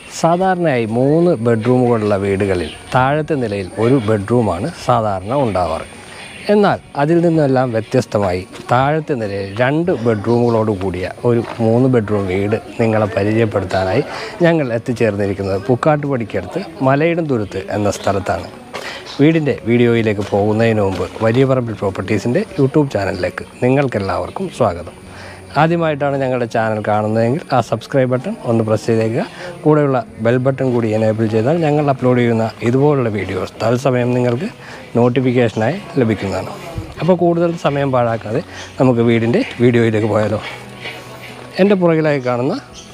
സാധാരണയായി മൂന്ന് ബെഡ്റൂമുകളുള്ള വീടുകളിൽ താഴത്തെ നിലയിൽ ഒരു ബെഡ്റൂമാണ് സാധാരണ ഉണ്ടാവാറ് എന്നാൽ അതിൽ നിന്നെല്ലാം വ്യത്യസ്തമായി താഴത്തെ നിലയിൽ രണ്ട് ബെഡ്റൂമുകളോട് കൂടിയ ഒരു മൂന്ന് ബെഡ്റൂം വീട് നിങ്ങളെ പരിചയപ്പെടുത്താനായി ഞങ്ങൾ എത്തിച്ചേർന്നിരിക്കുന്നത് പുക്കാട്ടുപടിക്കടുത്ത് മലയിടം തുരുത്ത് എന്ന സ്ഥലത്താണ് വീടിൻ്റെ വീഡിയോയിലേക്ക് പോകുന്നതിന് മുമ്പ് വലിയ പറമ്പിൽ പ്രോപ്പർട്ടീസിൻ്റെ യൂട്യൂബ് ചാനലിലേക്ക് നിങ്ങൾക്കെല്ലാവർക്കും സ്വാഗതം ആദ്യമായിട്ടാണ് ഞങ്ങളുടെ ചാനൽ കാണുന്നതെങ്കിൽ ആ സബ്സ്ക്രൈബ് ബട്ടൺ ഒന്ന് പ്രസ് ചെയ്തേക്കുക കൂടെയുള്ള ബെൽ ബട്ടൺ കൂടി എനേബിൾ ചെയ്താൽ ഞങ്ങൾ അപ്ലോഡ് ചെയ്യുന്ന ഇതുപോലുള്ള വീഡിയോസ് തത്സമയം നിങ്ങൾക്ക് നോട്ടിഫിക്കേഷനായി ലഭിക്കുന്നതാണ് അപ്പോൾ കൂടുതൽ സമയം പാഴാക്കാതെ നമുക്ക് വീടിൻ്റെ വീഡിയോയിലേക്ക് പോയാലോ എൻ്റെ പുറകിലായി കാണുന്ന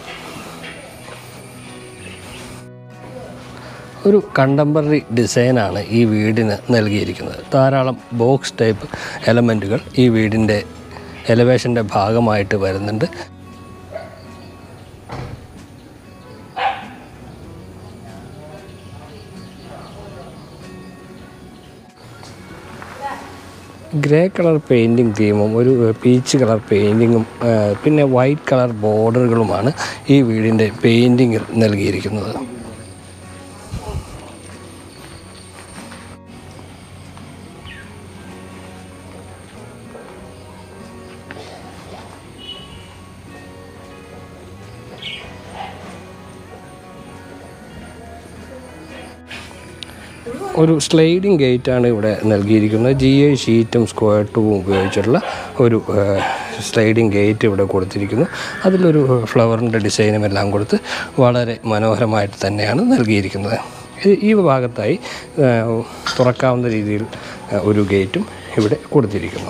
ഒരു കണ്ടംപററി ഡിസൈനാണ് ഈ വീടിന് നൽകിയിരിക്കുന്നത് ധാരാളം ബോക്സ് ടൈപ്പ് എലമെൻറ്റുകൾ ഈ വീടിൻ്റെ എലവേഷൻ്റെ ഭാഗമായിട്ട് വരുന്നുണ്ട് ഗ്രേ കളർ പെയിൻറ്റിങ് തീമും ഒരു പീച്ച് കളർ പെയിൻറ്റിങ്ങും പിന്നെ വൈറ്റ് കളർ ബോർഡറുകളുമാണ് ഈ വീടിൻ്റെ പെയിൻറ്റിങ്ങിൽ നൽകിയിരിക്കുന്നത് ഒരു സ്ലൈഡിങ് ഗേറ്റാണ് ഇവിടെ നൽകിയിരിക്കുന്നത് ജി ഐ ഷീറ്റും സ്ക്വയർ ടൂവും ഉപയോഗിച്ചിട്ടുള്ള ഒരു സ്ലൈഡിങ് ഗേറ്റ് ഇവിടെ കൊടുത്തിരിക്കുന്നു അതിലൊരു ഫ്ലവറിൻ്റെ ഡിസൈനും എല്ലാം കൊടുത്ത് വളരെ മനോഹരമായിട്ട് തന്നെയാണ് നൽകിയിരിക്കുന്നത് ഇത് ഈ ഭാഗത്തായി ആ, തുറക്കാവുന്ന രീതിയിൽ ആ, ഒരു ഗേറ്റും ഇവിടെ കൊടുത്തിരിക്കുന്നു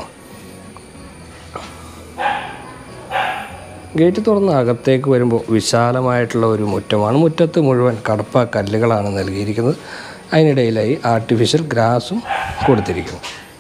ഗേറ്റ് തുറന്ന് അകത്തേക്ക് വരുമ്പോൾ വിശാലമായിട്ടുള്ള ഒരു മുറ്റമാണ് മുറ്റത്ത് മുഴുവൻ കടപ്പ കല്ലുകളാണ് നൽകിയിരിക്കുന്നത് അതിനിടയിലായി ആർട്ടിഫിഷ്യൽ ഗ്രാസും കൊടുത്തിരിക്കുന്നു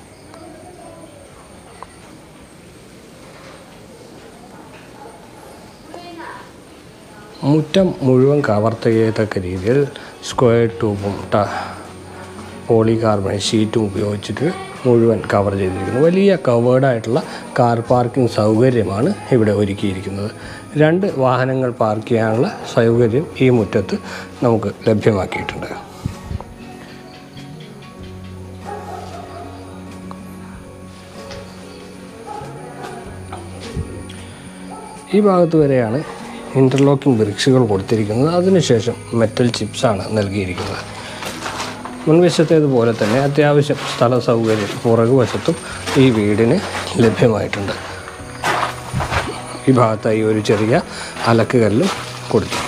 മുറ്റം മുഴുവൻ കവർ ചെയ്യത്തക്ക രീതിയിൽ സ്ക്വയർ ട്യൂബും ട പോളികാർബണേറ്റ് ഷീറ്റും ഉപയോഗിച്ചിട്ട് മുഴുവൻ കവർ ചെയ്തിരിക്കുന്നു വലിയ കവേർഡായിട്ടുള്ള കാർ പാർക്കിംഗ് സൗകര്യമാണ് ഇവിടെ ഒരുക്കിയിരിക്കുന്നത് രണ്ട് വാഹനങ്ങൾ പാർക്ക് ചെയ്യാനുള്ള സൗകര്യം ഈ മുറ്റത്ത് നമുക്ക് ലഭ്യമാക്കിയിട്ടുണ്ട് ഈ ഭാഗത്ത് വരെയാണ് ഇൻ്റർലോക്കിംഗ് ബ്രിക്സുകൾ കൊടുത്തിരിക്കുന്നത് അതിനുശേഷം മെറ്റൽ ചിപ്സാണ് നൽകിയിരിക്കുന്നത് മുൻവശത്തേതുപോലെ തന്നെ അത്യാവശ്യം സ്ഥല സൗകര്യം പുറകുവശത്തും ഈ വീടിന് ലഭ്യമായിട്ടുണ്ട് ഈ ഭാഗത്തായി ഒരു ചെറിയ അലക്കുകല്ലും കൊടുത്തിരിക്കുന്നു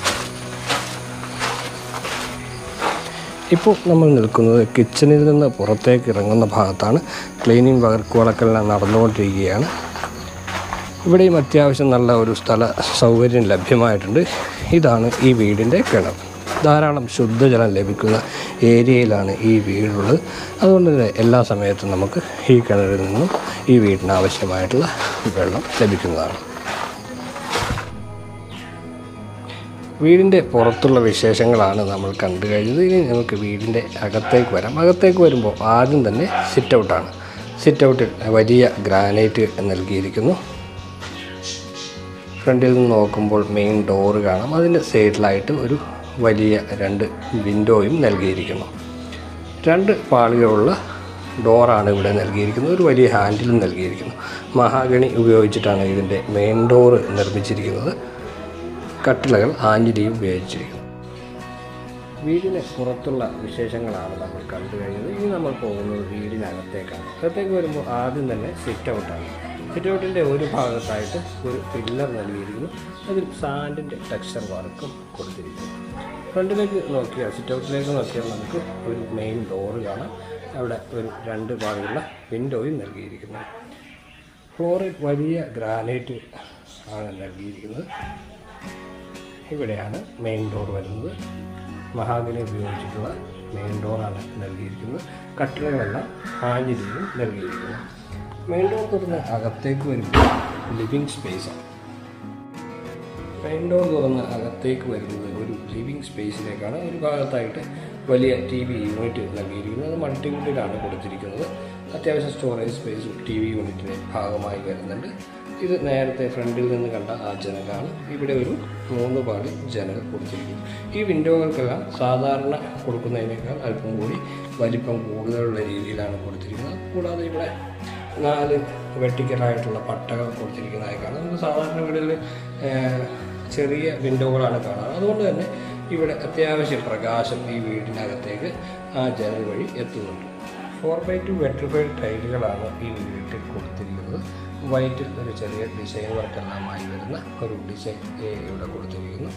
ഇപ്പോൾ നമ്മൾ നിൽക്കുന്നത് കിച്ചണിൽ നിന്ന് പുറത്തേക്ക് ഇറങ്ങുന്ന ഭാഗത്താണ് ക്ലീനിങ് വർക്കുകളൊക്കെ നടന്നുകൊണ്ടിരിക്കുകയാണ് ഇവിടെയും അത്യാവശ്യം നല്ല ഒരു സ്ഥല സൗകര്യം ലഭ്യമായിട്ടുണ്ട് ഇതാണ് ഈ വീടിൻ്റെ കിണർ ധാരാളം ശുദ്ധജലം ലഭിക്കുന്ന ഏരിയയിലാണ് ഈ വീടുള്ളത് അതുകൊണ്ട് തന്നെ എല്ലാ സമയത്തും നമുക്ക് ഈ കിണറിൽ നിന്നും ഈ വീടിന് ആവശ്യമായിട്ടുള്ള വെള്ളം ലഭിക്കുന്നതാണ് വീടിൻ്റെ പുറത്തുള്ള വിശേഷങ്ങളാണ് നമ്മൾ കണ്ടു കഴിഞ്ഞത് ഇനി നമുക്ക് വീടിൻ്റെ അകത്തേക്ക് വരാം അകത്തേക്ക് വരുമ്പോൾ ആദ്യം തന്നെ സിറ്റ് ഔട്ടാണ് സിറ്റ് ഔട്ടിൽ വലിയ ഗ്രാനൈറ്റ് നൽകിയിരിക്കുന്നു ഫ്രണ്ടിൽ നിന്ന് നോക്കുമ്പോൾ മെയിൻ ഡോറ് കാണാം അതിൻ്റെ സൈഡിലായിട്ട് ഒരു വലിയ രണ്ട് വിൻഡോയും നൽകിയിരിക്കുന്നു രണ്ട് പാളികളുള്ള ഡോറാണ് ഇവിടെ നൽകിയിരിക്കുന്നത് ഒരു വലിയ ഹാൻഡിലും നൽകിയിരിക്കുന്നു മഹാഗണി ഉപയോഗിച്ചിട്ടാണ് ഇതിൻ്റെ മെയിൻ ഡോറ് നിർമ്മിച്ചിരിക്കുന്നത് കട്ടിളകൾ ആഞ്ഞിലിയും ഉപയോഗിച്ചിരിക്കുന്നു വീടിന് പുറത്തുള്ള വിശേഷങ്ങളാണ് നമ്മൾ കണ്ടു കഴിഞ്ഞത് ഇനി നമ്മൾ പോകുന്നത് വീടിനകത്തേക്കാണ് അകത്തേക്ക് വരുമ്പോൾ ആദ്യം തന്നെ സിറ്റ് ഔട്ടാണ് സിറ്റ് ഔട്ടിൻ്റെ ഒരു ഭാഗത്തായിട്ട് ഒരു പില്ലർ നൽകിയിരിക്കുന്നു അതിൽ സാൻഡിൻ്റെ ടെക്സ്ചർ വർക്കും കൊടുത്തിരിക്കുന്നു ഫ്രണ്ടിലേക്ക് നോക്കിയാൽ സിറ്റ് ഔട്ടിലേക്ക് നോക്കിയാൽ നമുക്ക് ഒരു മെയിൻ ഡോറ് കാണാം അവിടെ ഒരു രണ്ട് ഭാഗമുള്ള വിൻഡോയും നൽകിയിരിക്കുന്നു ഫ്ലോറിൽ വലിയ ഗ്രാനൈറ്റ് ആണ് നൽകിയിരിക്കുന്നത് ഇവിടെയാണ് മെയിൻ ഡോർ വരുന്നത് മഹാഗണി ഉപയോഗിച്ചിട്ടുള്ള മെയിൻ ഡോറാണ് നൽകിയിരിക്കുന്നത് കട്ടിളകളെല്ലാം ആഞ്ഞിരിയും നൽകിയിരിക്കുന്നു മെയിൻ ഡോർ തുറന്ന് അകത്തേക്ക് വരുമ്പോൾ ലിവിങ് സ്പേസാണ് മെയിൻ ഡോർ തുറന്ന് അകത്തേക്ക് വരുന്നത് ഒരു ലിവിങ് സ്പേസിലേക്കാണ് ഒരു ഭാഗത്തായിട്ട് വലിയ ടി വി യൂണിറ്റ് നൽകിയിരിക്കുന്നത് അത് മൾട്ടിവുഡിലാണ് കൊടുത്തിരിക്കുന്നത് അത്യാവശ്യം സ്റ്റോറേജ് സ്പേസും ടി വി യൂണിറ്റിന് ഭാഗമായി വരുന്നുണ്ട് ഇത് നേരത്തെ ഫ്രണ്ടിൽ നിന്ന് കണ്ട ആ ജനലാണ് ഇവിടെ ഒരു മൂന്ന് പാളി ജനൽ കൊടുത്തിരിക്കുന്നു ഈ വിൻഡോകൾക്കെല്ലാം സാധാരണ കൊടുക്കുന്നതിനേക്കാൾ അല്പം കൂടി വലിപ്പം കൂടുതലുള്ള രീതിയിലാണ് കൊടുത്തിരിക്കുന്നത് കൂടാതെ ഇവിടെ നാല് വെട്ടിക്കലായിട്ടുള്ള പട്ടകൾ കൊടുത്തിരിക്കുന്നതായി കാണാം നമുക്ക് സാധാരണ വീടുകളിൽ ഏഹ്, ചെറിയ വിൻഡോകളാണ് കാണാറ് അതുകൊണ്ട് തന്നെ ഇവിടെ അത്യാവശ്യം പ്രകാശം ഈ വീടിനകത്തേക്ക് ആ ജനൽ വഴി എത്തുന്നുണ്ട് ഫോർ ബൈ ടു വെട്രിഫൈഡ് ടൈലുകളാണ് ഈ വീട്ടിൽ കൊടുത്തിരിക്കുന്നത് വൈറ്റിൽ ഒരു ചെറിയ ഡിസൈൻ വർക്കെല്ലാമായി വരുന്ന ഒരു ഡിസൈൻ ഇവിടെ കൊടുത്തിരിക്കുന്നു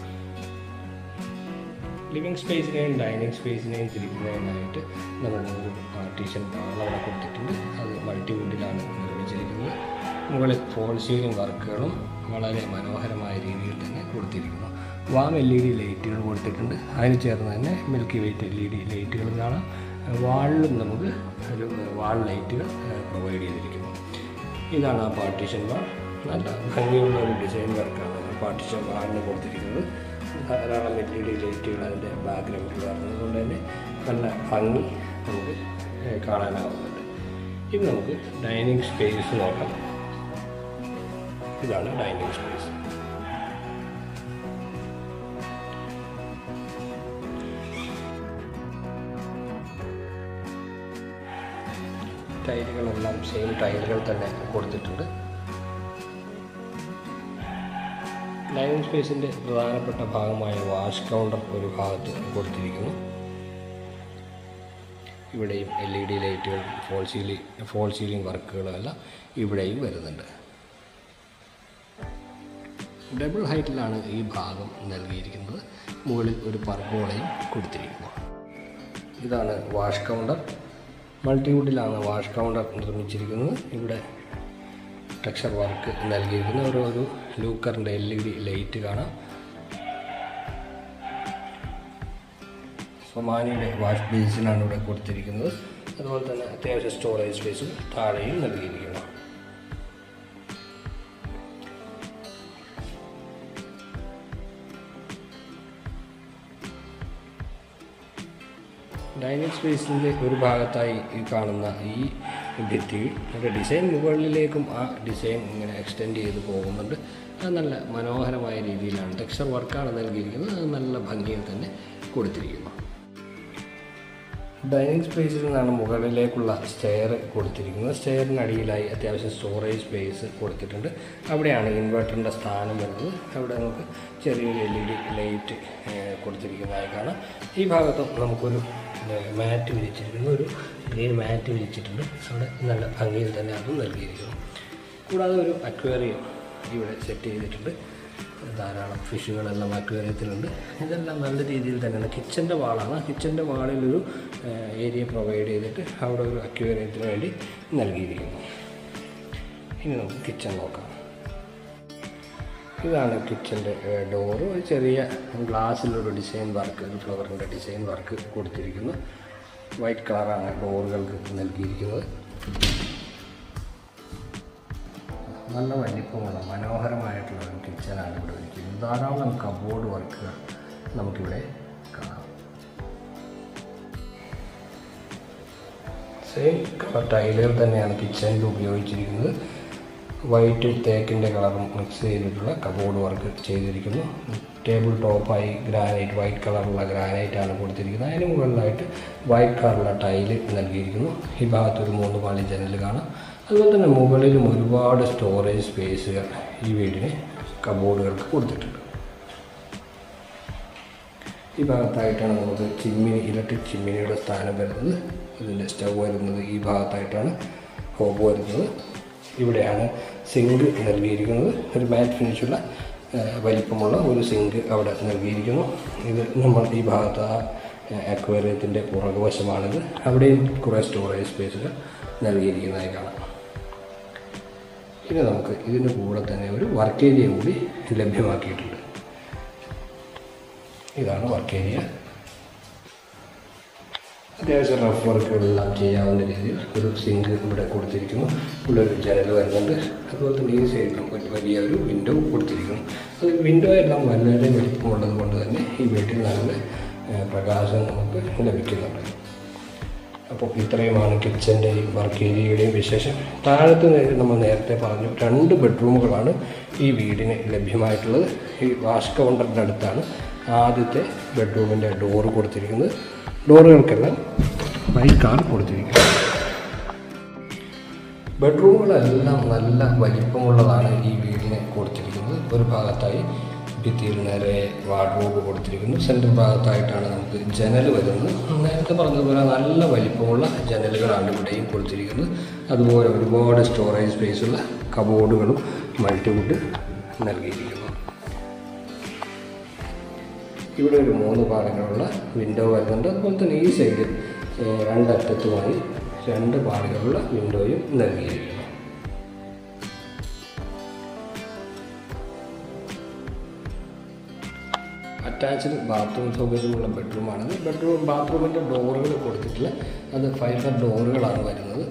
ലിവിങ് സ്പേസിനെയും ഡൈനിങ് സ്പേസിനെയും തിരിക്കുന്നതിനായിട്ട് നമ്മൾ ഒരു പാർട്ടീഷൻ വാൾ അവിടെ കൊടുത്തിട്ടുണ്ട് അത് മൾട്ടിവുഡിലാണ് നിർമ്മിച്ചിരിക്കുന്നത് മുകളിൽ ഫോൾ സീലിംഗ് വർക്കുകളും വളരെ മനോഹരമായ രീതിയിൽ തന്നെ കൊടുത്തിരിക്കുന്നു വാം എൽ ഇ ഡി ലൈറ്റുകൾ കൊടുത്തിട്ടുണ്ട് അതിന് ചേർന്ന് തന്നെ milky white L E D ലൈറ്റുകളും കാണാം വാളിലും നമുക്ക് ഒരു വാൾ ലൈറ്റുകൾ പ്രൊവൈഡ് ചെയ്തിരിക്കുന്നു ഇതാണ് ആ പാർട്ടീഷൻ വാൾ നല്ല ഭംഗിയുള്ള ഒരു ഡിസൈൻ വർക്കാണ് പാർട്ടീഷൻ വാളിന് കൊടുത്തിരിക്കുന്നത് ധാരാളം എൽ ഇ ഡി ലൈറ്റുകൾ അതിൻ്റെ ബാക്ക്ഗ്രൗണ്ടിൽ വരുന്നത് കൊണ്ട് തന്നെ നല്ല ഭംഗി നമുക്ക് ഏഹ്, കാണാനാവുന്നുണ്ട് ഇനി നമുക്ക് ഡൈനിങ് സ്പേസ് നോക്കാം ഇതാണ് ഡൈനിങ് സ്പേസ് ടൈലുകളെല്ലാം സെയിം ടൈലുകൾ തന്നെ കൊടുത്തിട്ടുണ്ട് ഡൈനിങ് സ്പേസിൻ്റെ പ്രധാനപ്പെട്ട ഭാഗമായ വാഷ് കൗണ്ടർ ഒരു ഭാഗത്ത് കൊടുത്തിരിക്കുന്നു ഇവിടെയും എൽ ഇ ഡി ലൈറ്റുകൾ ഫോൾ സീലിംഗ് ഫോൾ സീലിംഗ് വർക്കുകളെല്ലാം ഇവിടെയും വരുന്നുണ്ട് ഡബിൾ ഹൈറ്റിലാണ് ഈ ഭാഗം നൽകിയിരിക്കുന്നത് മുകളിൽ ഒരു പർഗോളയും കൊടുത്തിരിക്കുന്നു ഇതാണ് വാഷ് കൗണ്ടർ മൾട്ടിവുഡിലാണ് വാഷ് കൗണ്ടർ നിർമ്മിച്ചിരിക്കുന്നത് ഇവിടെ ടെക്സ്ചർ വർക്ക് നൽകിയിരിക്കുന്ന ഒരു ഒരു ലൂക്കറിൻ്റെ എൽ ഇ ഡി ലൈറ്റ് കാണാം സൊമാനിയുടെ വാഷ് ബേസിനാണ് ഇവിടെ കൊടുത്തിരിക്കുന്നത് അതുപോലെ തന്നെ അത്യാവശ്യം സ്റ്റോറേജ് സ്പേസും താഴെയും നൽകിയിരിക്കുന്നു ഡൈനിങ് സ്പേസിൻ്റെ ഒരു ഭാഗത്തായി ഈ കാണുന്ന ഈ ഭിത്തി അതിൻ്റെ ഡിസൈൻ മുകളിലേക്കും ആ ഡിസൈൻ ഇങ്ങനെ എക്സ്റ്റെൻഡ് ചെയ്ത് പോകുന്നുണ്ട് അത് നല്ല മനോഹരമായ രീതിയിലാണ് ടെക്സ്ചർ വർക്കാണ് നൽകിയിരിക്കുന്നത് അത് നല്ല ഭംഗിയിൽ തന്നെ കൊടുത്തിരിക്കുന്നു ഡൈനിങ് സ്പേസിൽ നിന്നാണ് മുകളിലേക്കുള്ള സ്റ്റെയർ കൊടുത്തിരിക്കുന്നത് സ്റ്റെയറിനടിയിലായി അത്യാവശ്യം സ്റ്റോറേജ് സ്പേസ് കൊടുത്തിട്ടുണ്ട് അവിടെയാണ് ഇൻവെർട്ടറിൻ്റെ സ്ഥാനം വരുന്നത് അവിടെ നമുക്ക് ചെറിയൊരു എൽ ഇ ഡി ലൈറ്റ് കൊടുത്തിരിക്കുന്നതായി കാണാം ഈ ഭാഗത്തും നമുക്കൊരു മാറ്റ് വിരിച്ചിരിക്കുന്നു ഒരു ഗ്രീൻ മാറ്റ് വിരിച്ചിട്ടുണ്ട് അവിടെ നല്ല ഭംഗിയിൽ തന്നെ അതും നൽകിയിരിക്കുന്നു കൂടാതെ ഒരു അക്വേറിയം ഇവിടെ സെറ്റ് ചെയ്തിട്ടുണ്ട് ധാരാളം ഫിഷുകളെല്ലാം അക്വേറിയത്തിലുണ്ട് ഇതെല്ലാം നല്ല രീതിയിൽ തന്നെയാണ് കിച്ചൻ്റെ വാളാണ് കിച്ചൻ്റെ വാളിലൊരു ഏരിയ പ്രൊവൈഡ് ചെയ്തിട്ട് അവിടെ ഒരു അക്വേറിയത്തിന് വേണ്ടി നൽകിയിരിക്കുന്നു ഇനി നമുക്ക് കിച്ചൺ നോക്കാം ഇതാണ് കിച്ചൻ്റെ ഡോറ് ഒരു ചെറിയ ഗ്ലാസ്സിലൊരു ഡിസൈൻ വർക്ക് ഒരു ഫ്ലവറിൻ്റെ ഡിസൈൻ വർക്ക് കൊടുത്തിരിക്കുന്നു വൈറ്റ് കളറാണ് ഡോറുകൾക്ക് നൽകിയിരിക്കുന്നത് നല്ല വലിപ്പമുള്ള മനോഹരമായിട്ടുള്ള ഒരു കിച്ചനാണ് ഇവിടെ ഒരുക്കിയിരിക്കുന്നത് ധാരാളം കബോർഡ് വർക്കുകൾ നമുക്കിവിടെ കാണാം സെയിം കളർ ടൈലുകൾ തന്നെയാണ് കിച്ചണിൽ ഉപയോഗിച്ചിരിക്കുന്നത് വൈറ്റ് തേക്കിൻ്റെ കളറും മിക്സ് ചെയ്തിട്ടുള്ള കബോർഡ് വർക്ക് ചെയ്തിരിക്കുന്നു ടേബിൾ ടോപ്പായി ഗ്രാനൈറ്റ് വൈറ്റ് കളറുള്ള ഗ്രാനൈറ്റ് ആണ് കൊടുത്തിരിക്കുന്നത് അതിന് മുകളിലായിട്ട് വൈറ്റ് കളറുള്ള ടൈല് നൽകിയിരിക്കുന്നു ഈ ഭാഗത്ത് ഒരു മൂന്ന് പാളി ജനൽ കാണാം അതുപോലെ തന്നെ മുകളിലും ഒരുപാട് സ്റ്റോറേജ് സ്പേസുകൾ ഈ വീടിന് കബോർഡുകൾക്ക് കൊടുത്തിട്ടുണ്ട് ഈ ഭാഗത്തായിട്ടാണ് നമുക്ക് ചിമ്മിനി ഇലക്ട്രിക് ചിമ്മിനിയുടെ സ്ഥാനം വരുന്നത് ഇതിൻ്റെ സ്റ്റൗ വരുന്നത് ഈ ഭാഗത്തായിട്ടാണ് ഹോബ് വരുന്നത് ഇവിടെയാണ് സിങ്ക് നൽകിയിരിക്കുന്നത് ഒരു മാറ്റ് ഫിനിഷുള്ള ആ, വലിപ്പമുള്ള ഒരു സിങ്ക് അവിടെ നൽകിയിരിക്കുന്നു ഇത് നമ്മൾ ഈ ഭാഗത്ത് ആ അക്വേറിയത്തിൻ്റെ പുറകുവശമാണിത് അവിടെയും കുറേ സ്റ്റോറേജ് സ്പേസുകൾ നൽകിയിരിക്കുന്നതായി കാണാം ഇനി നമുക്ക് ഇതിന് കൂടെ തന്നെ ഒരു വർക്ക് ഏരിയ കൂടി ലഭ്യമാക്കിയിട്ടുണ്ട് ഇതാണ് വർക്ക് ഏരിയ അത്യാവശ്യം റഫ് വർക്കുകളെല്ലാം ചെയ്യാവുന്ന രീതിയിൽ ഒരു സിങ്ക് ഇവിടെ കൊടുത്തിരിക്കുന്നു ഇവിടെ ഒരു ജനൽ വരുന്നുണ്ട് അതുപോലെ തന്നെ ഈ സൈഡിലും ഒരു വലിയ ഒരു വിൻഡോ കൊടുത്തിരിക്കുന്നു അത് വിൻഡോ എല്ലാം വളരെ വലിപ്പമുള്ളത് കൊണ്ട് തന്നെ ഈ വീട്ടിൽ നല്ല ഏഹ്, പ്രകാശം നമുക്ക് ലഭിക്കുന്നുണ്ട് അപ്പോൾ ഇത്രയുമാണ് കിച്ചൻ്റെയും വർക്ക് ഏരിയയുടെയും വിശേഷം താഴത്തെ നിലയിൽ നമ്മൾ നേരത്തെ പറഞ്ഞു രണ്ട് ബെഡ്റൂമുകളാണ് ഈ വീടിന് ലഭ്യമായിട്ടുള്ളത് ഈ വാഷ് കൗണ്ടറിൻ്റെ അടുത്താണ് ആദ്യത്തെ ബെഡ്റൂമിൻ്റെ ഡോറ് കൊടുത്തിരിക്കുന്നത് ഡോറുകൾക്കെല്ലാം വൈക്കാണ് കൊടുത്തിരിക്കുന്നത് ബെഡ്റൂമുകളെല്ലാം നല്ല വലിപ്പമുള്ളതാണ് ഈ വീടിന് കൊടുത്തിരിക്കുന്നത് ഒരു ഭാഗത്തായി ഭിത്തിയിൽ നേരെ വാർഡ്രോബ് കൊടുത്തിരിക്കുന്നു സെൻറ്റർ ഭാഗത്തായിട്ടാണ് നമുക്ക് ജനൽ വരുന്നത് നേരത്തെ പറഞ്ഞതുപോലെ നല്ല വലിപ്പമുള്ള ജനലുകളാണ് ഇവിടെയും കൊടുത്തിരിക്കുന്നത് അതുപോലെ ഒരുപാട് സ്റ്റോറേജ് സ്പേസുള്ള കബോർഡുകളും മൾട്ടിവുഡ് നൽകിയിരിക്കുന്നു ഇവിടെ ഒരു മൂന്ന് പാളികളുള്ള വിൻഡോ വരുന്നുണ്ട് അതുപോലെ തന്നെ ഈ സൈഡിൽ ഏഹ്, രണ്ടറ്റത്തുമായി രണ്ട് പാളികളുള്ള വിൻഡോയും നൽകിയിരിക്കുന്നു അറ്റാച്ച്ഡ് ബാത്റൂം സൗകര്യമുള്ള ബെഡ്റൂമാണത് ബെഡ്റൂം ബാത്റൂമിൻ്റെ ഡോറുകൾ കൊടുത്തിട്ടില്ല അത് ഫൈബർ ഡോറുകളാണ് വരുന്നത്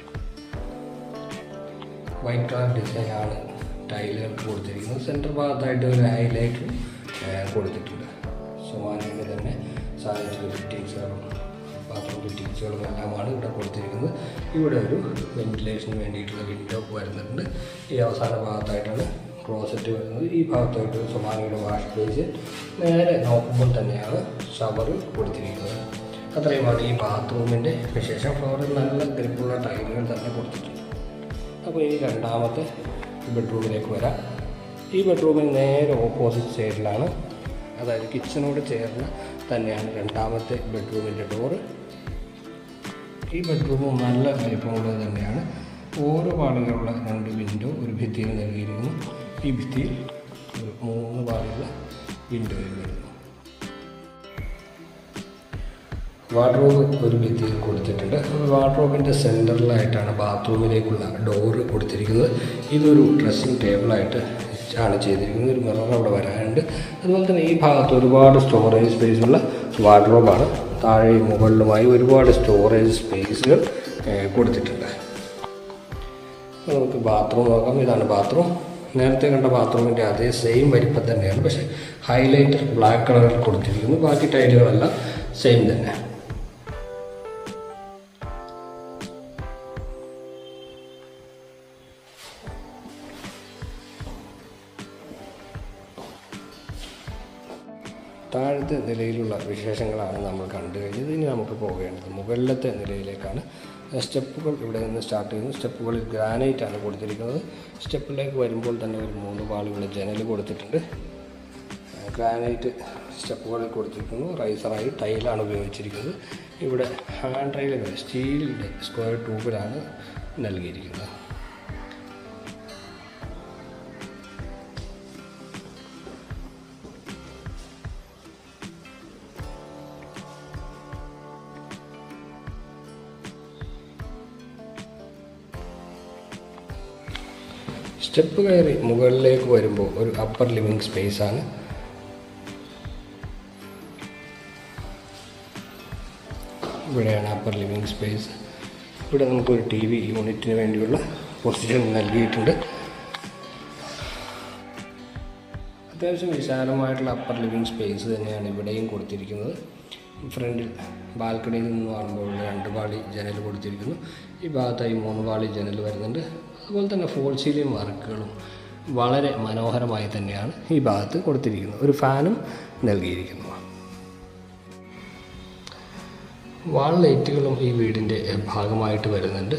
വൈറ്റ് കളർ ഡിസൈനാണ് ടൈലുകൾക്ക് കൊടുത്തിരിക്കുന്നത് സെൻറ്റർ ഭാഗത്തായിട്ട് ഒരു ഹൈലൈറ്റും കൊടുത്തിട്ടുണ്ട് സൊമാനിയുടെ തന്നെ സാനിറ്ററി ഫിറ്റിങ്സുകളും ബാത്റൂം ഫിറ്റിങ്സുകളും എല്ലാമാണ് ഇവിടെ കൊടുത്തിരിക്കുന്നത് ഇവിടെ ഒരു വെന്റിലേഷന് വേണ്ടിയിട്ടുള്ള വിൻഡോ വരുന്നുണ്ട് ഈ അവസാന ഭാഗത്തായിട്ടാണ് ക്ലോസറ്റ് വരുന്നത് ഈ ഭാഗത്തായിട്ട് സൊമാനിയുടെ വാഷ് ബേസ് നേരെ നോക്കുമ്പോൾ തന്നെയാണ് ഷവർ കൊടുത്തിരിക്കുന്നത് അത്രയുമാണ് ഈ ബാത്റൂമിൻ്റെ വിശേഷം ഫ്ലോറിൽ നല്ല ഗ്രിപ്പുള്ള ടൈലുകൾ തന്നെ കൊടുത്തിട്ടുണ്ട് അപ്പോൾ ഇനി രണ്ടാമത്തെ ബെഡ്റൂമിലേക്ക് വരാം ഈ ബെഡ്റൂമിന് നേരെ ഓപ്പോസിറ്റ് സൈഡിലാണ് അതായത് കിച്ചണോട് ചേർന്ന് തന്നെയാണ് രണ്ടാമത്തെ ബെഡ്റൂമിൻ്റെ ഡോറ് ഈ ബെഡ്റൂമും നല്ല വലിപ്പമുള്ളത് തന്നെയാണ് ഓരോ പാളികളുള്ള രണ്ട് വിൻഡോ ഒരു ഭിത്തിയിൽ നൽകിയിരിക്കുന്നു ഈ ഭിത്തിയിൽ ഒരു മൂന്ന് പാളിയുള്ള വിൻഡോയിൽ വരുന്നു വാർഡ്രോബ് ഒരു ഭിത്തിയിൽ കൊടുത്തിട്ടുണ്ട് വാർഡ്രോബിൻ്റെ സെൻറ്ററിലായിട്ടാണ് ബാത്റൂമിലേക്കുള്ള ഡോറ് കൊടുത്തിരിക്കുന്നത് ഇതൊരു ഡ്രസ്സിങ് ടേബിളായിട്ട് ആണ് ചെയ്തിരിക്കുന്നത് ഒരു മിറർ അവിടെ വരാനുണ്ട് അതുപോലെ തന്നെ ഈ ഭാഗത്ത് ഒരുപാട് സ്റ്റോറേജ് സ്പേസുള്ള വാർഡ്രോബാണ് താഴെയും മുകളിലുമായി ഒരുപാട് സ്റ്റോറേജ് സ്പേസുകൾ ഏഹ്, കൊടുത്തിട്ടുണ്ട് അപ്പോൾ നമുക്ക് ബാത്റൂം നോക്കാം ഇതാണ് ബാത്റൂം നേരത്തെ കണ്ട ബാത്റൂമിൻ്റെ അതേ സെയിം വലിപ്പം തന്നെയാണ് പക്ഷേ ഹൈലൈറ്റ് ബ്ലാക്ക് കളറിൽ കൊടുത്തിരിക്കുന്നു ബാക്കി ടൈലുകളെല്ലാം സെയിം തന്നെ താഴത്തെ നിലയിലുള്ള വിശേഷങ്ങളാണ് നമ്മൾ കണ്ടു കഴിഞ്ഞത് ഇനി നമുക്ക് പോകേണ്ടത് മുകളിലത്തെ നിലയിലേക്കാണ് സ്റ്റെപ്പുകൾ ഇവിടെ നിന്ന് സ്റ്റാർട്ട് ചെയ്യുന്നു സ്റ്റെപ്പുകളിൽ ഗ്രാനൈറ്റ് ആണ് കൊടുത്തിരിക്കുന്നത് സ്റ്റെപ്പിലേക്ക് വരുമ്പോൾ തന്നെ ഒരു മൂന്ന് പാളുകൾ ജനൽ കൊടുത്തിട്ടുണ്ട് ഗ്രാനൈറ്റ് സ്റ്റെപ്പുകളിൽ കൊടുത്തിരിക്കുന്നു റൈസറായി ടൈലാണ് ഉപയോഗിച്ചിരിക്കുന്നത് ഇവിടെ ഹാൻഡ് റൈലുകൾ സ്റ്റീലിൻ്റെ സ്ക്വയർ ട്യൂബിലാണ് നൽകിയിരിക്കുന്നത് സ്റ്റെപ്പ് കയറി മുകളിലേക്ക് വരുമ്പോൾ ഒരു അപ്പർ ലിവിങ് സ്പേസ് ആണ് ഇവിടെയാണ് അപ്പർ ലിവിങ് സ്പേസ് ഇവിടെ നമുക്കൊരു ടി വി യൂണിറ്റിന് വേണ്ടിയുള്ള പൊസിഷൻ നൽകിയിട്ടുണ്ട് അത്യാവശ്യം വിശാലമായിട്ടുള്ള അപ്പർ ലിവിങ് സ്പേസ് തന്നെയാണ് ഇവിടെയും കൊടുത്തിരിക്കുന്നത് ഫ്രണ്ടിൽ ബാൽക്കണിയിൽ നിന്ന് കാണുമ്പോൾ രണ്ട് പാളി ജനൽ കൊടുത്തിരിക്കുന്നു ഈ ഭാഗത്തായി മൂന്ന് പാളി ജനൽ വരുന്നുണ്ട് അതുപോലെ തന്നെ ഫോൾ സീലിംഗ് വർക്കുകളും വളരെ മനോഹരമായി തന്നെയാണ് ഈ ഭാഗത്ത് കൊടുത്തിരിക്കുന്നത് ഒരു ഫാനും നൽകിയിരിക്കുന്നു വാൾ ലൈറ്റുകളും ഈ വീടിൻ്റെ ഭാഗമായിട്ട് വരുന്നുണ്ട്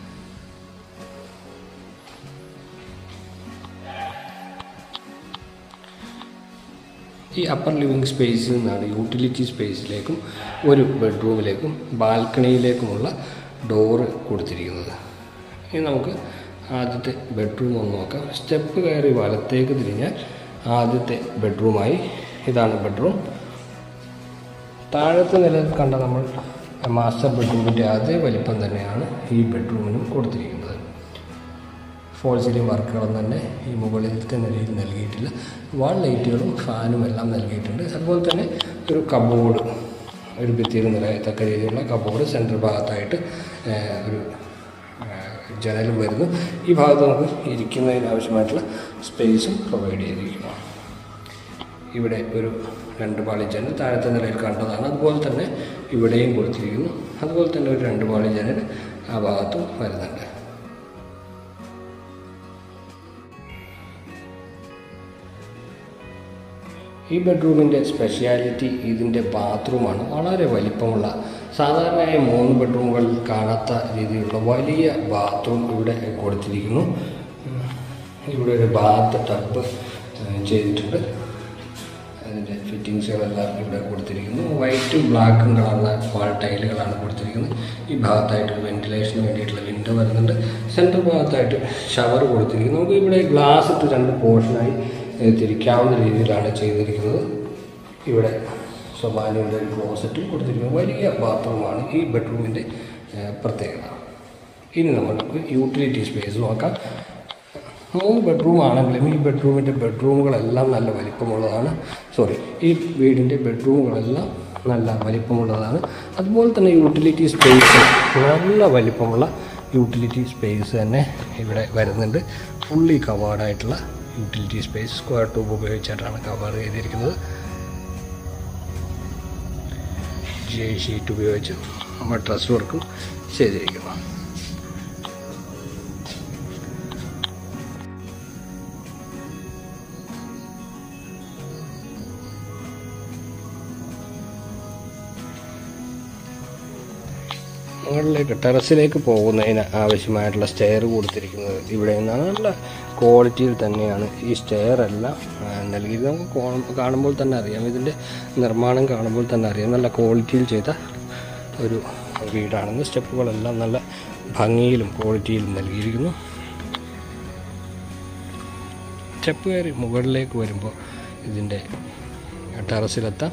ഈ അപ്പർ ലിവിങ് സ്പേസിൽ നിന്നാണ് യൂട്ടിലിറ്റി സ്പേസിലേക്കും ഒരു ബെഡ്റൂമിലേക്കും ബാൽക്കണിയിലേക്കുമുള്ള ഡോറ് കൊടുത്തിരിക്കുന്നത് ഇനി നമുക്ക് ആദ്യത്തെ ബെഡ്റൂം ഒന്ന് നോക്കാം സ്റ്റെപ്പ് കയറി വലത്തേക്ക് തിരിഞ്ഞാൽ ആദ്യത്തെ ബെഡ്റൂമായി ഇതാണ് ബെഡ്റൂം താഴത്തെ നിലയിൽ കണ്ട നമ്മൾ മാസ്റ്റർ ബെഡ്റൂമിൻ്റെ അതേ വലിപ്പം തന്നെയാണ് ഈ ബെഡ്റൂമിനും കൊടുത്തിരിക്കുന്നത് ഫോൾ സീലിംഗ് വർക്കുകളൊന്നും തന്നെ ഈ മുകളിലത്തെ നിലയിൽ നൽകിയിട്ടില്ല വാൾ ലൈറ്റുകളും ഫാനും എല്ലാം നൽകിയിട്ടുണ്ട് അതുപോലെ തന്നെ ഒരു കബോർഡ് ഒരു ഭിത്തിയിൽ നിലയത്തക്ക രീതിയിലുള്ള കബോർഡ് സെൻട്രൽ ഭാഗത്തായിട്ട് ഏഹ്, ഒരു ഏഹ്, ജനലും വരുന്നു ഈ ഭാഗത്ത് നമുക്ക് ഇരിക്കുന്നതിന് ആവശ്യമായിട്ടുള്ള സ്പേസും പ്രൊവൈഡ് ചെയ്തിരിക്കുന്നു ഇവിടെ ഒരു രണ്ട് പാളി ജനൽ താഴത്തെ നിലയിൽ കണ്ടതാണ് അതുപോലെ തന്നെ ഇവിടെയും കൊടുത്തിരിക്കുന്നു അതുപോലെ തന്നെ ഒരു രണ്ട് പാളി ജനൽ ആ ഭാഗത്തും വരുന്നുണ്ട് ഈ ബെഡ്റൂമിൻ്റെ സ്പെഷ്യാലിറ്റി ഇതിൻ്റെ ബാത്റൂമാണ് വളരെ വലിപ്പമുള്ള സാധാരണയായി മൂന്ന് ബെഡ്റൂമുകളിൽ കാണാത്ത രീതിയിലുള്ള വലിയ ബാത്റൂം ഇവിടെ കൊടുത്തിരിക്കുന്നു ഇവിടെ ഒരു ബാത്ത് ടബ് ചെയ്തിട്ടുണ്ട് അതിൻ്റെ ഫിറ്റിങ്സുകളെല്ലാം ഇവിടെ കൊടുത്തിരിക്കുന്നു വൈറ്റും ബ്ലാക്കും കളർന്ന വാൾ ടൈലുകളാണ് കൊടുത്തിരിക്കുന്നത് ഈ ഭാഗത്തായിട്ട് വെന്റിലേഷന് വേണ്ടിയിട്ടുള്ള വിൻഡോ വരുന്നുണ്ട് സെൻറ്റർ ഭാഗത്തായിട്ട് ഷവർ കൊടുത്തിരിക്കുന്നു നമുക്ക് ഇവിടെ ഗ്ലാസ് ഇട്ട് രണ്ട് പോർഷനായി ഏഹ്, തിരിക്കാവുന്ന രീതിയിലാണ് ചെയ്തിരിക്കുന്നത് ഇവിടെ സൊമാനിയുടെ ഒരു ക്ലോസറ്റും കൊടുത്തിരിക്കുന്നു വലിയ ബാത്റൂമാണ് ഈ ബെഡ്റൂമിൻ്റെ ഏഹ്, പ്രത്യേകത ഇനി നമുക്ക് യൂട്ടിലിറ്റി സ്പേസ് നോക്കാം മൂന്ന് ബെഡ്റൂം ആണെങ്കിലും ഈ ബെഡ്റൂമിൻ്റെ ബെഡ്റൂമുകളെല്ലാം നല്ല വലിപ്പമുള്ളതാണ് സോറി ഈ വീടിൻ്റെ ബെഡ്റൂമുകളെല്ലാം നല്ല വലിപ്പമുള്ളതാണ് അതുപോലെ തന്നെ യൂട്ടിലിറ്റി സ്പേസ് നല്ല വലിപ്പമുള്ള യൂട്ടിലിറ്റി സ്പേസ് തന്നെ ഇവിടെ വരുന്നുണ്ട് ഫുള്ളി കവേർഡായിട്ടുള്ള യൂട്ടിലിറ്റി സ്പേസ് സ്ക്വയർ ട്യൂബ് ഉപയോഗിച്ചിട്ടാണ് കവർ ചെയ്തിരിക്കുന്നത് ജെ ഷീറ്റ് ഉപയോഗിച്ച് നമ്മൾ ഡ്രസ് വർക്കും ചെയ്തിരിക്കുന്നു മുകളിലേക്ക് ടെറസിലേക്ക് പോകുന്നതിന് ആവശ്യമായിട്ടുള്ള സ്റ്റെയർ കൊടുത്തിരിക്കുന്നത് ഇവിടെ നിന്നാണ് നല്ല ക്വാളിറ്റിയിൽ തന്നെയാണ് ഈ സ്റ്റെയർ എല്ലാം ആ, നൽകിയത് നമുക്ക് കോ- കാണുമ്പോൾ തന്നെ അറിയാം ഇതിൻ്റെ നിർമ്മാണം കാണുമ്പോൾ തന്നെ അറിയാം നല്ല ക്വാളിറ്റിയിൽ ചെയ്ത ഒരു വീടാണെന്ന് സ്റ്റെപ്പുകളെല്ലാം നല്ല ഭംഗിയിലും ക്വാളിറ്റിയിലും നൽകിയിരിക്കുന്നു സ്റ്റെപ്പ് കയറി മുകളിലേക്ക് വരുമ്പോൾ ഇതിൻ്റെ ടെറസിലെത്താം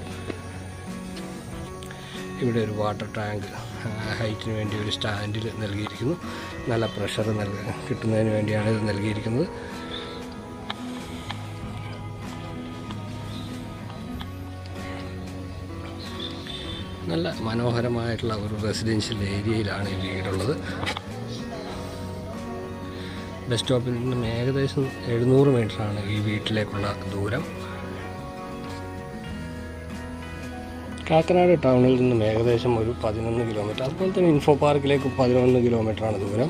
ഇവിടെ ഒരു വാട്ടർ ടാങ്ക് ഹൈറ്റിന് വേണ്ടി ഒരു സ്റ്റാൻഡിൽ നൽകിയിരിക്കുന്നു നല്ല പ്രഷർ നൽക കിട്ടുന്നതിന് വേണ്ടിയാണ് ഇത് നൽകിയിരിക്കുന്നത് നല്ല മനോഹരമായിട്ടുള്ള ഒരു റെസിഡൻഷ്യൽ ഏരിയയിലാണ് ഈ വീടുള്ളത് ബസ് സ്റ്റോപ്പിൽ നിന്നും ഏകദേശം എഴുന്നൂറ് മീറ്ററാണ് ഈ വീട്ടിലേക്കുള്ള ദൂരം കാക്കനാട് ടൗണിൽ നിന്നും ഏകദേശം ഒരു പതിനൊന്ന് കിലോമീറ്റർ അതുപോലെ തന്നെ ഇൻഫോ പാർക്കിലേക്ക് പതിനൊന്ന് കിലോമീറ്ററാണ് ദൂരം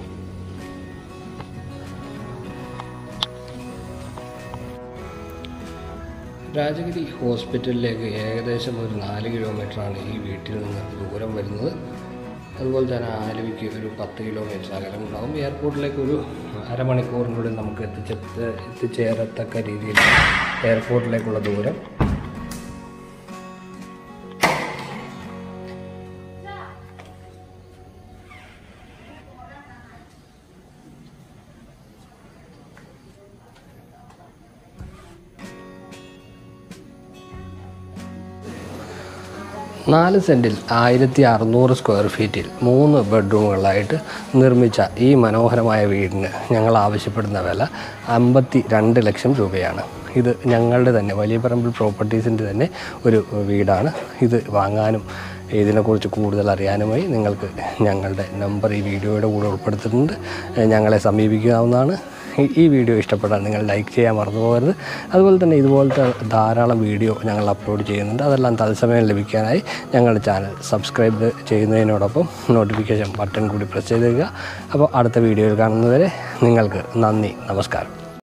രാജഗിരി ഹോസ്പിറ്റലിലേക്ക് ഏകദേശം ഒരു നാല് കിലോമീറ്ററാണ് ഈ വീട്ടിൽ നിന്ന് ദൂരം വരുന്നത് അതുപോലെ തന്നെ ആലുവയ്ക്ക് ഒരു പത്ത് കിലോമീറ്റർ അകലം ഉണ്ടാവും എയർപോർട്ടിലേക്ക് ഒരു അരമണിക്കൂറിനുള്ളിൽ നമുക്ക് എത്തിച്ചെ എത്തിച്ചേരത്തക്ക രീതിയിൽ എയർപോർട്ടിലേക്കുള്ള ദൂരം നാല് സെൻറ്റിൽ ആയിരത്തി അറുന്നൂറ് സ്ക്വയർ ഫീറ്റിൽ മൂന്ന് ബെഡ്റൂമുകളായിട്ട് നിർമ്മിച്ച ഈ മനോഹരമായ വീടിന് ഞങ്ങൾ ആവശ്യപ്പെടുന്ന വില അമ്പത്തി രണ്ട് ലക്ഷം രൂപയാണ് ഇത് ഞങ്ങളുടെ തന്നെ വലിയ പറമ്പിൽ പ്രോപ്പർട്ടീസിൻ്റെ തന്നെ ഒരു വീടാണ് ഇത് വാങ്ങാനും ഇതിനെക്കുറിച്ച് കൂടുതൽ അറിയാനുമായി നിങ്ങൾക്ക് ഞങ്ങളുടെ നമ്പർ ഈ വീഡിയോയുടെ കൂടെ ഉൾപ്പെടുത്തുന്നുണ്ട് ഞങ്ങളെ സമീപിക്കാവുന്നതാണ് ഈ- ഈ വീഡിയോ ഇഷ്ടപ്പെട്ടാൽ നിങ്ങൾ ലൈക്ക് ചെയ്യാൻ മറന്നു പോകരുത് അതുപോലെ തന്നെ ഇതുപോലത്തെ ധാരാളം വീഡിയോ ഞങ്ങൾ അപ്ലോഡ് ചെയ്യുന്നുണ്ട് അതെല്ലാം തത്സമയം ലഭിക്കാനായി ഞങ്ങളുടെ ചാനൽ സബ്സ്ക്രൈബ് ചെയ്യുന്നതിനോടൊപ്പം നോട്ടിഫിക്കേഷൻ ബട്ടൺ കൂടി പ്രസ് ചെയ്തേക്കുക അപ്പോൾ അടുത്ത വീഡിയോയിൽ കാണുന്നവരെ നിങ്ങൾക്ക് നന്ദി നമസ്കാരം